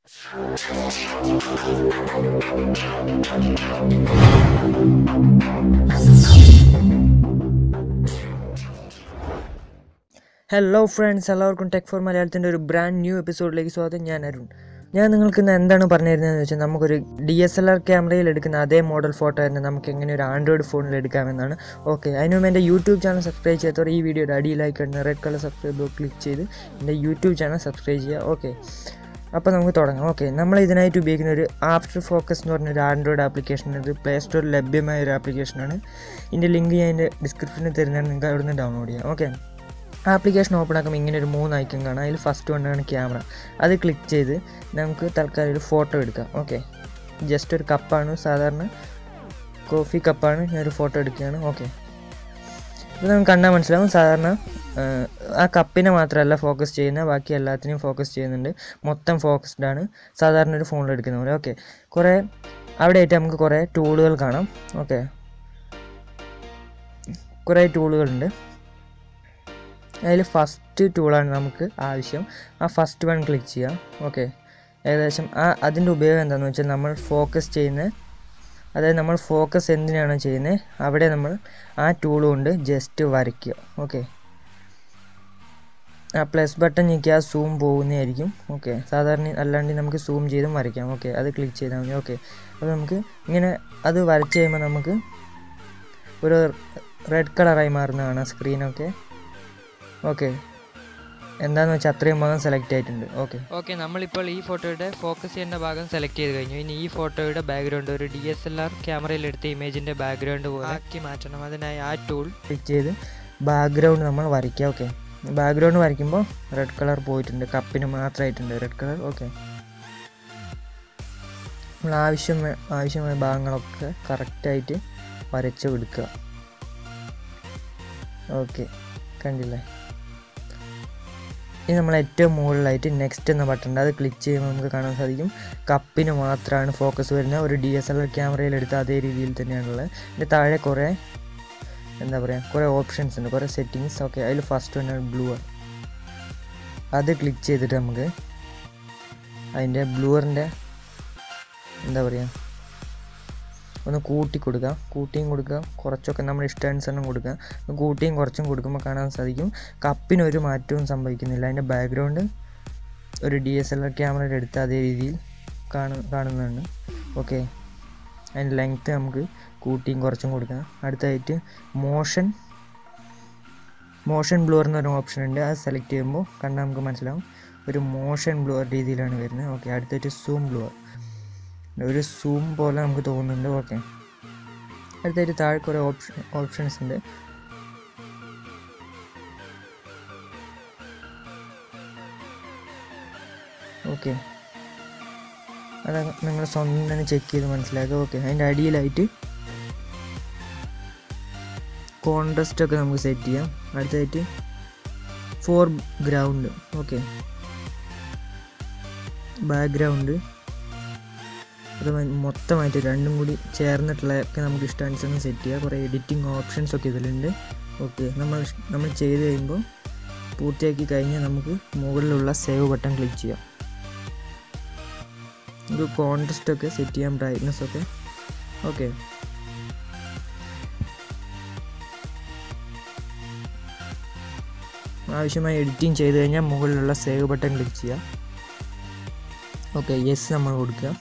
hello friends എല്ലാവർക്കും tech for മലയാളത്തിൻ്റെ ഒരു ബ്രാൻഡ് ന്യൂ എപ്പിസോഡിലേക്ക് സ്വാഗതം ഞാൻ അരുൺ ഞാൻ നിങ്ങൾക്ക് ഇന്ന് എന്താണ് പറഞ്ഞു തരുന്നതെന്ന് വെച്ചാൽ നമുക്കൊരു ഡി എസ് എൽ ആർ ക്യാമറയിൽ എടുക്കുന്ന അതേ മോഡൽ ഫോട്ടോ തന്നെ നമുക്ക് എങ്ങനെ ഒരു ആൻഡ്രോയിഡ് ഫോണിൽ എടുക്കാമെന്നാണ് ഓക്കെ അതിന് മുമ്പ് എൻ്റെ യൂട്യൂബ് ചാനൽ സബ്സ്ക്രൈബ് ചെയ്യാത്തവർ ഈ വീഡിയോയുടെ അടിയിലായി കാണുന്ന റെഡ് കളർ സബ്സ്ക്രൈബ് ക്ലിക്ക് ചെയ്ത് എൻ്റെ യൂട്യൂബ് ചാനൽ സബ്സ്ക്രൈബ് ചെയ്യുക ഓക്കെ അപ്പോൾ നമുക്ക് തുടങ്ങാം ഓക്കെ നമ്മൾ ഇതിനായിട്ട് ഉപയോഗിക്കുന്ന ഒരു ആഫ്റ്റർ ഫോക്കസ് എന്ന് പറഞ്ഞ ഒരു ആൻഡ്രോയിഡ് ആപ്ലിക്കേഷൻ ഇത് പ്ലേ സ്റ്റോറിൽ ലഭ്യമായ ഒരു ആപ്ലിക്കേഷനാണ് ഇതിൻ്റെ ലിങ്ക് ഞാൻ എൻ്റെ ഡിസ്ക്രിപ്ഷനിൽ തരുന്നതാണ് നിങ്ങൾക്ക് അവിടെ നിന്ന് ഡൗൺലോഡ് ചെയ്യാം ഓക്കെ ആപ്ലിക്കേഷൻ ഓപ്പൺ ആക്കുമ്പോൾ ഇങ്ങനെ ഒരു മൂന്ന് ഐക്കൺ കാണാം അതിൽ ഫസ്റ്റ് വണ്ണാണ് ക്യാമറ അത് ക്ലിക്ക് ചെയ്ത് നമുക്ക് തൽക്കാലം ഒരു ഫോട്ടോ എടുക്കാം ഓക്കെ ജസ്റ്റ് ഒരു കപ്പാണ് സാധാരണ കോഫി കപ്പാണ് ഞാനൊരു ഫോട്ടോ എടുക്കുകയാണ് ഓക്കെ ഇത് നമുക്ക് കണ്ടാൽ മനസ്സിലാവും സാധാരണ ആ, ആ കപ്പിനെ മാത്രമല്ല ഫോക്കസ് ചെയ്യുന്ന ബാക്കി എല്ലാത്തിനെയും ഫോക്കസ് ചെയ്യുന്നുണ്ട് മൊത്തം ഫോക്കസ്ഡ് ആണ് സാധാരണ ഒരു ഫോണിൽ എടുക്കുന്ന പോലെ ഓക്കെ കുറേ അവിടെ ആയിട്ട് നമുക്ക് കുറേ ടൂളുകൾ കാണാം ഓക്കെ കുറേ ടൂളുകളുണ്ട് അതിൽ ഫസ്റ്റ് ടൂളാണ് നമുക്ക് ആവശ്യം ആ ഫസ്റ്റ് വൺ ക്ലിക്ക് ചെയ്യാം ഓക്കെ ഏകദേശം ആ അതിൻ്റെ ഉപയോഗം എന്താണെന്ന് വെച്ചാൽ നമ്മൾ ഫോക്കസ് ചെയ്യുന്ന അതായത് നമ്മൾ ഫോക്കസ് എന്തിനാണ് ചെയ്യുന്നത് അവിടെ നമ്മൾ ആ ടൂൾ കൊണ്ട് ജസ്റ്റ് വരയ്ക്കുക ഓക്കെ ആ പ്ലസ് ബട്ടൺ ഞെക്കിയാൽ ആ സൂം പോകുന്നതായിരിക്കും ഓക്കെ സാധാരണ അല്ലാണ്ട് നമുക്ക് സൂം ചെയ്തും വരയ്ക്കാം ഓക്കെ അത് ക്ലിക്ക് ചെയ്താൽ മതി ഓക്കെ അപ്പോൾ നമുക്ക് ഇങ്ങനെ അത് വരച്ച് കഴിയുമ്പോൾ നമുക്ക് ഒരു റെഡ് കളറായി മാറുന്നതാണ് സ്ക്രീനൊക്കെ ഓക്കെ എന്താണെന്ന് വെച്ചാൽ അത്രയും ഭാഗം സെലക്ട് ആയിട്ടുണ്ട് ഓക്കെ ഓക്കെ നമ്മളിപ്പോൾ ഈ ഫോട്ടോയുടെ ഫോക്കസ് ചെയ്യേണ്ട ഭാഗം സെലക്ട് ചെയ്ത് കഴിഞ്ഞു ഇനി ഈ ഫോട്ടോയുടെ ബാക്ക്ഗ്രൗണ്ട് ഒരു ഡി എസ് എൽ ആർ ക്യാമറയിൽ എടുത്ത ഇമേജിൻ്റെ ബാക്ക്ഗ്രൗണ്ട് പോലെ ആക്കി മാറ്റണം അതിനായി ആ ടൂൾ ക്ലിക്ക് ചെയ്ത് ബാക്ക്ഗ്രൗണ്ട് നമ്മൾ വരയ്ക്കുക ഓക്കെ ബാക്ക്ഗ്രൗണ്ട് വരയ്ക്കുമ്പോൾ റെഡ് കളർ പോയിട്ടുണ്ട് കപ്പിന് മാത്രമായിട്ടുണ്ട് റെഡ് കളർ ഓക്കെ നമ്മൾ ആവശ്യം ആവശ്യമായ ഭാഗങ്ങളൊക്കെ കറക്റ്റായിട്ട് വരച്ച് കൊടുക്കുക ഓക്കെ കണ്ടില്ലേ ഇനി നമ്മൾ ഏറ്റവും മുകളിലായിട്ട് നെക്സ്റ്റ് എന്ന ബട്ടൺ ഉണ്ട് അത് ക്ലിക്ക് ചെയ്യുമ്പോൾ നമുക്ക് കാണാൻ സാധിക്കും കപ്പിന് മാത്രമാണ് ഫോക്കസ് വരുന്നത് ഒരു ഡി എസ് എൽ ആർ ക്യാമറയിൽ എടുത്ത അതേ രീതിയിൽ തന്നെയാണുള്ളത് ഇതിൻ്റെ താഴെ കുറേ എന്താ പറയുക കുറേ ഓപ്ഷൻസ് ഉണ്ട് കുറേ സെറ്റിങ്സ് ഓക്കെ അതിൽ ഫസ്റ്റ് വന്നാണ് ബ്ലൂ അത് ക്ലിക്ക് ചെയ്തിട്ട് നമുക്ക് അതിൻ്റെ ബ്ലൂറിൻ്റെ എന്താ പറയുക ഒന്ന് കൂട്ടി കൊടുക്കാം കൂട്ടിയും കൊടുക്കാം കുറച്ചൊക്കെ നമ്മുടെ ഇഷ്ടാനുസരണം കൊടുക്കാം കൂട്ടിയും കുറച്ചും കൊടുക്കുമ്പോൾ കാണാൻ സാധിക്കും കപ്പിനൊരു മാറ്റവും സംഭവിക്കുന്നില്ല അതിൻ്റെ ബാക്ക്ഗ്രൗണ്ട് ഒരു ഡി എസ് എൽ ആർ ക്യാമറയിൽ എടുത്ത അതേ രീതിയിൽ കാണു കാണുന്നുണ്ട് ഓക്കെ അതിൻ്റെ ലെങ്ത്ത് നമുക്ക് കൂട്ടിയും കുറച്ചും കൊടുക്കാം അടുത്തായിട്ട് മോഷൻ മോഷൻ ബ്ലൂർ എന്നൊരു ഓപ്ഷൻ ഉണ്ട് അത് സെലക്ട് ചെയ്യുമ്പോൾ കണ്ടാൽ നമുക്ക് മനസ്സിലാവും ഒരു മോഷൻ ബ്ലൂർ രീതിയിലാണ് വരുന്നത് ഓക്കെ അടുത്തായിട്ട് സൂം ബ്ലൂർ ഒരു സൂം പോലെ നമുക്ക് തോന്നുന്നുണ്ട് ഓക്കെ അടുത്തായിട്ട് താഴെ കുറേ ഓപ്ഷൻ ഓപ്ഷൻസ് ഉണ്ട് ഓക്കെ അത് നിങ്ങൾ സ്വന്തം തന്നെ ചെക്ക് ചെയ്ത് മനസ്സിലാക്കുക ഓക്കെ അതിൻ്റെ അടിയിലായിട്ട് കോൺട്രസ്റ്റ് ഒക്കെ നമുക്ക് സെറ്റ് ചെയ്യാം അടുത്തായിട്ട് ഫോർ ഗ്രൗണ്ട് ഓക്കെ ബാക്ക്ഗ്രൗണ്ട് അത് മ- മൊത്തമായിട്ട് രണ്ടും കൂടി ചേർന്നിട്ടുള്ളതൊക്കെ നമുക്ക് ഇഷ്ടാനുസരണം സെറ്റ് ചെയ്യാം കുറേ എഡിറ്റിംഗ് ഓപ്ഷൻസ് ഒക്കെ ഇതിലുണ്ട് ഓക്കെ നമ്മൾ ഇഷ്- നമ്മൾ ചെയ്ത് കഴിയുമ്പോൾ പൂർത്തിയാക്കി കഴിഞ്ഞാൽ നമുക്ക് മുകളിലുള്ള സേവ് ബട്ടൺ ക്ലിക്ക് ചെയ്യാം നമുക്ക് കോൺട്രസ്റ്റ് ഒക്കെ സെറ്റ് ചെയ്യാം ബ്രൈറ്റ്നസ് ഒക്കെ ഓക്കെ ആവശ്യമായ എഡിറ്റിംഗ് ചെയ്ത് കഴിഞ്ഞാൽ മുകളിലുള്ള സേവ് ബട്ടൺ ക്ലിക്ക് ചെയ്യാം ഓക്കെ യെസ് നമ്മൾ കൊടുക്കുക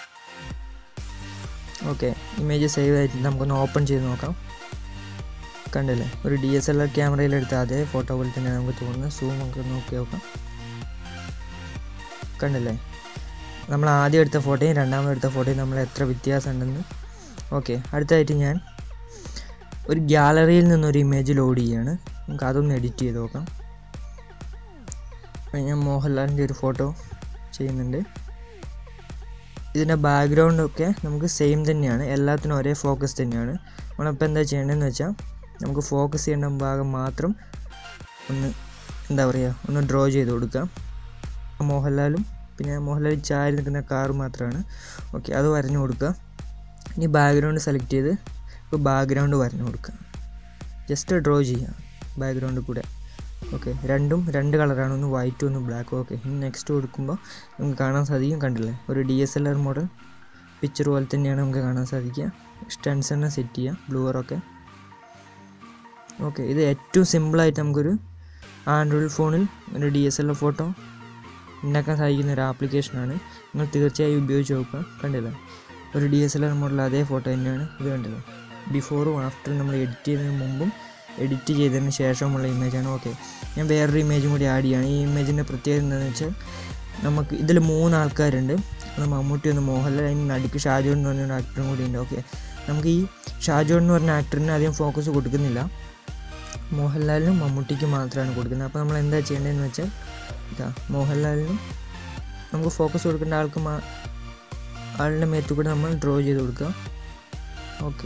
ഓക്കെ ഇമേജ് സേവ് ആയിട്ട് നമുക്കൊന്ന് ഓപ്പൺ ചെയ്ത് നോക്കാം കണ്ടില്ലേ ഒരു ഡി എസ് എൽ ആർ ക്യാമറയിൽ എടുത്ത അതേ ഫോട്ടോ പോലെ തന്നെ നമുക്ക് തോന്നുന്നത് സൂം നമുക്ക് നോക്കി നോക്കാം കണ്ടില്ലേ നമ്മൾ ആദ്യം എടുത്ത ഫോട്ടോയും രണ്ടാമത് എടുത്ത ഫോട്ടോയും നമ്മൾ എത്ര വ്യത്യാസം ഉണ്ടെന്ന് ഓക്കെ അടുത്തായിട്ട് ഞാൻ ഒരു ഗ്യാലറിയിൽ നിന്നൊരു ഇമേജ് ലോഡ് ചെയ്യാണ് നമുക്ക് അതൊന്ന് എഡിറ്റ് ചെയ്ത് നോക്കാം അപ്പോൾ ഞാൻ മോഹൻലാലിൻ്റെ ഒരു ഫോട്ടോ ചെയ്യുന്നുണ്ട് ഇതിൻ്റെ ബാക്ക്ഗ്രൗണ്ടൊക്കെ നമുക്ക് സെയിം തന്നെയാണ് എല്ലാത്തിനും ഒരേ ഫോക്കസ് തന്നെയാണ് നമ്മളിപ്പോൾ എന്താ ചെയ്യേണ്ടതെന്ന് വെച്ചാൽ നമുക്ക് ഫോക്കസ് ചെയ്യേണ്ട ഭാഗം മാത്രം ഒന്ന് എന്താ പറയുക ഒന്ന് ഡ്രോ ചെയ്ത് കൊടുക്കാം മോഹൻലാലും പിന്നെ മോഹൻലാൽ ചാരി നിൽക്കുന്ന കാർ മാത്രമാണ് ഓക്കെ അത് വരഞ്ഞു കൊടുക്കുക ഇനി ബാക്ക്ഗ്രൗണ്ട് സെലക്ട് ചെയ്ത് ഇപ്പോൾ ബാക്ക്ഗ്രൗണ്ട് വരഞ്ഞു കൊടുക്കുക ജസ്റ്റ് ഡ്രോ ചെയ്യുക ബാക്ക്ഗ്രൗണ്ട് കൂടെ ഓക്കെ രണ്ടും രണ്ട് കളറാണ് ഒന്ന് വൈറ്റും ഒന്ന് ബ്ലാക്കും ഓക്കെ ഇനി നെക്സ്റ്റ് കൊടുക്കുമ്പോൾ നമുക്ക് കാണാൻ സാധിക്കും കണ്ടില്ലേ ഒരു D S L R model picture പോലെ തന്നെയാണ് നമുക്ക് കാണാൻ സാധിക്കുക സ്റ്റൺസ് തന്നെ സെറ്റ് ചെയ്യുക ബ്ലൂവറൊക്കെ ഓക്കെ ഇത് ഏറ്റവും സിമ്പിളായിട്ട് നമുക്കൊരു ആൻഡ്രോയിഡ് ഫോണിൽ ഒരു D S L R photo ഉണ്ടാക്കാൻ സാധിക്കുന്ന ഒരു ആപ്ലിക്കേഷനാണ് നിങ്ങൾ തീർച്ചയായും ഉപയോഗിച്ച് നോക്കുക കണ്ടില്ലേ ഒരു D S L R model അതേ ഫോട്ടോ തന്നെയാണ് ഇത് കണ്ടില്ലേ ബിഫോറും ആഫ്റ്ററും നമ്മൾ എഡിറ്റ് ചെയ്തതിന് മുമ്പും എഡിറ്റ് ചെയ്തതിന് ശേഷമുള്ള ഇമേജാണ് ഓക്കെ ഞാൻ വേറൊരു ഇമേജും കൂടി ആഡ് ചെയ്യാണ് ഈ ഇമേജിൻ്റെ പ്രത്യേകത എന്താണെന്ന് വെച്ചാൽ നമുക്ക് ഇതിൽ മൂന്ന് ആൾക്കാരുണ്ട് ഒന്ന് മമ്മൂട്ടി ഒന്ന് മോഹൻലാൽ അതിന് നടുക്ക് ഷാജോൺ എന്ന് പറഞ്ഞ ആക്ടറും കൂടി ഉണ്ട് ഓക്കെ നമുക്ക് ഈ ഷാജോൺ എന്ന് പറഞ്ഞ ആക്ടറിന് അധികം ഫോക്കസ് കൊടുക്കുന്നില്ല മോഹൻലാലിനും മമ്മൂട്ടിക്കും മാത്രമാണ് കൊടുക്കുന്നത് അപ്പോൾ നമ്മൾ എന്താ ചെയ്യേണ്ടതെന്ന് വെച്ചാൽ ഇതാ മോഹൻലാലിനും നമുക്ക് ഫോക്കസ് കൊടുക്കേണ്ട ആൾക്ക് മാ ആളുടെ മേത്ത് കൂടെ നമ്മൾ ഡ്രോ ചെയ്ത് കൊടുക്കുക ഓക്കെ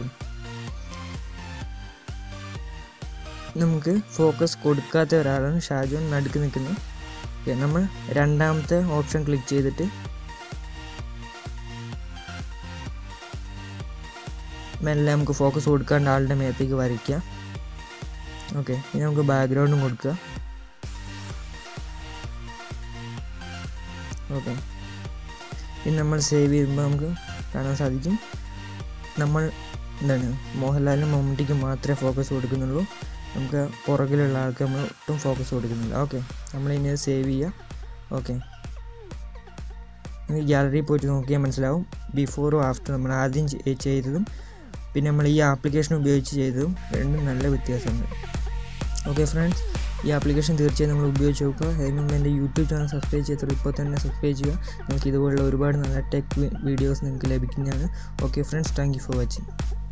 നമുക്ക് ഫോക്കസ് കൊടുക്കാത്ത ഒരാളാണ് ഷാജോൺ നടുക്ക് നിൽക്കുന്നത് ഓക്കെ നമ്മൾ രണ്ടാമത്തെ ഓപ്ഷൻ ക്ലിക്ക് ചെയ്തിട്ട് മെല്ലെ നമുക്ക് ഫോക്കസ് കൊടുക്കാണ്ട് ആളുടെ മേത്തേക്ക് വരയ്ക്കുക ഓക്കെ ഇനി നമുക്ക് ബാക്ക്ഗ്രൗണ്ടും കൊടുക്കുക ഓക്കെ ഇനി നമ്മൾ സേവ് ചെയ്യുമ്പോൾ നമുക്ക് കാണാൻ സാധിക്കും നമ്മൾ എന്താണ് മോഹൻലാലിനും മമ്മൂട്ടിക്കും മാത്രമേ ഫോക്കസ് കൊടുക്കുന്നുള്ളൂ നമുക്ക് പുറകിലുള്ള ആൾക്ക് നമ്മൾ ഒട്ടും ഫോക്കസ് കൊടുക്കുന്നില്ല ഓക്കെ നമ്മൾ ഇനി അത് സേവ് ചെയ്യുക ഓക്കെ ഇനി ഗ്യാലറിയിൽ പോയിട്ട് നോക്കിയാൽ മനസ്സിലാവും ബിഫോറും ആഫ്റ്റർ നമ്മൾ ആദ്യം ചെ- ചെയ്തതും പിന്നെ നമ്മൾ ഈ ആപ്ലിക്കേഷൻ ഉപയോഗിച്ച് ചെയ്തതും രണ്ടും നല്ല വ്യത്യാസമുണ്ട് ഓക്കെ ഫ്രണ്ട്സ് ഈ ആപ്ലിക്കേഷൻ തീർച്ചയായും നമ്മൾ ഉപയോഗിച്ച് നോക്കുക അതിന് മുമ്പ് എൻ്റെ യൂട്യൂബ് ചാനൽ സബ്സ്ക്രൈബ് ചെയ്തിട്ട് ഇപ്പോൾ തന്നെ സബ്സ്ക്രൈബ് ചെയ്യുക നിങ്ങൾക്ക് ഇതുപോലുള്ള ഒരുപാട് നല്ല ടെക് വീഡിയോസ് നിങ്ങൾക്ക് ലഭിക്കുന്നതാണ് okay friends thank you for watching